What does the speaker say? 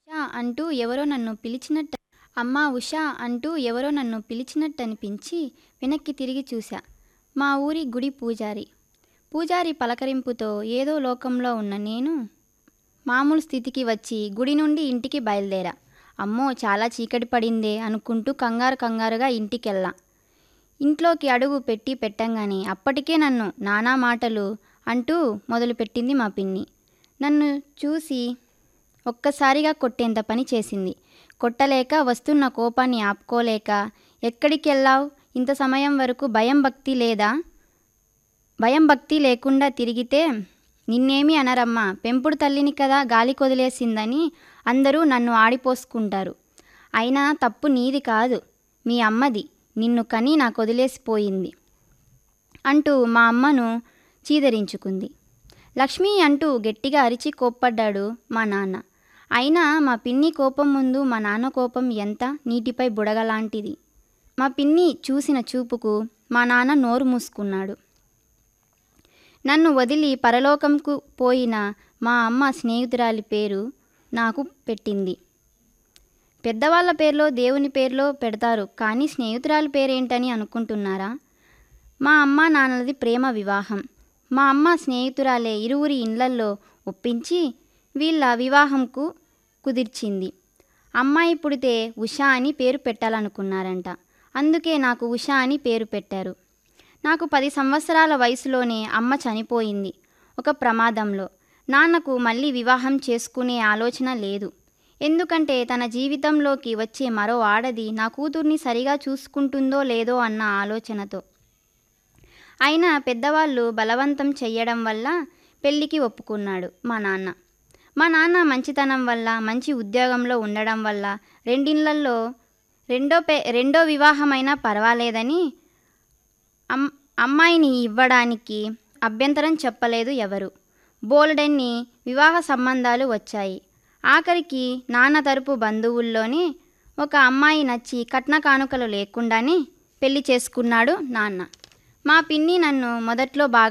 ఉషా అంటూ ఎవరో నన్ను పిలిచినట్టు అమ్మా ఉషా అంటూ ఎవరో నన్ను పిలిచినట్టు అనిపించి వెనక్కి తిరిగి చూశా మా ఊరి గుడి పూజారి పూజారి పలకరింపుతో ఏదో లోకంలో ఉన్న నేను మామూలు స్థితికి వచ్చి గుడి నుండి ఇంటికి బయలుదేరా అమ్మో చాలా చీకటి పడిందే అనుకుంటూ కంగారు కంగారుగా ఇంటికెళ్ళా ఇంట్లోకి అడుగు పెట్టి పెట్టంగానే అప్పటికే నన్ను నానా మాటలు అంటూ మొదలుపెట్టింది మా పిన్ని నన్ను చూసి ఒక్కసారిగా కొట్టేంత పని చేసింది కొట్టలేక వస్తున్న కోపాన్ని ఆపుకోలేక ఎక్కడికి వెళ్ళావు ఇంత సమయం వరకు భయం భక్తి లేదా భయం భక్తి లేకుండా తిరిగితే నిన్నేమి అనరమ్మా పెంపుడు తల్లిని కదా గాలి కొదిలేసిందని అందరూ నన్ను ఆడిపోసుకుంటారు అయినా తప్పు నీది కాదు మీ అమ్మది నిన్ను కని నాకు వదిలేసిపోయింది అంటూ మా అమ్మను చీదరించుకుంది లక్ష్మి అంటూ గట్టిగా అరిచి కోప్పడ్డాడు మా నాన్న అయినా మా పిన్ని కోపం ముందు మా నాన్న కోపం ఎంత నీటిపై బుడగలాంటిది మా పిన్ని చూసిన చూపుకు మా నాన్న నోరు మూసుకున్నాడు నన్ను వదిలి పరలోకంకు పోయిన మా అమ్మ స్నేహితురాలి పేరు నాకు పెట్టింది పెద్దవాళ్ళ పేరులో దేవుని పేరులో పెడతారు కానీ స్నేహితురాలి పేరేంటని అనుకుంటున్నారా మా అమ్మ నాన్నలది ప్రేమ వివాహం మా అమ్మ స్నేహితురాలే ఇరువురి ఇండ్లల్లో ఒప్పించి వీళ్ళ వివాహంకు కుదిర్చింది అమ్మాయి పుడితే ఉషా అని పేరు పెట్టాలనుకున్నారంట అందుకే నాకు ఉషా అని పేరు పెట్టారు నాకు పది సంవత్సరాల వయసులోనే అమ్మ చనిపోయింది ఒక ప్రమాదంలో నాన్నకు మళ్ళీ వివాహం చేసుకునే ఆలోచన లేదు ఎందుకంటే తన జీవితంలోకి వచ్చే మరో ఆడది నా కూతుర్ని సరిగా చూసుకుంటుందో లేదో అన్న ఆలోచనతో అయినా పెద్దవాళ్ళు బలవంతం చెయ్యడం వల్ల పెళ్ళికి ఒప్పుకున్నాడు మా నాన్న మా నాన్న మంచితనం వల్ల మంచి ఉద్యోగంలో ఉండడం వల్ల రెండిళ్ళల్లో రెండో పే రెండో వివాహమైనా పర్వాలేదని అమ్ అమ్మాయిని ఇవ్వడానికి అభ్యంతరం చెప్పలేదు ఎవరు బోలెడన్ని వివాహ సంబంధాలు వచ్చాయి ఆఖరికి నాన్న తరపు బంధువుల్లోనే ఒక అమ్మాయి నచ్చి కట్న కానుకలు లేకుండానే పెళ్లి చేసుకున్నాడు నాన్న మా పిన్ని నన్ను మొదట్లో బాగా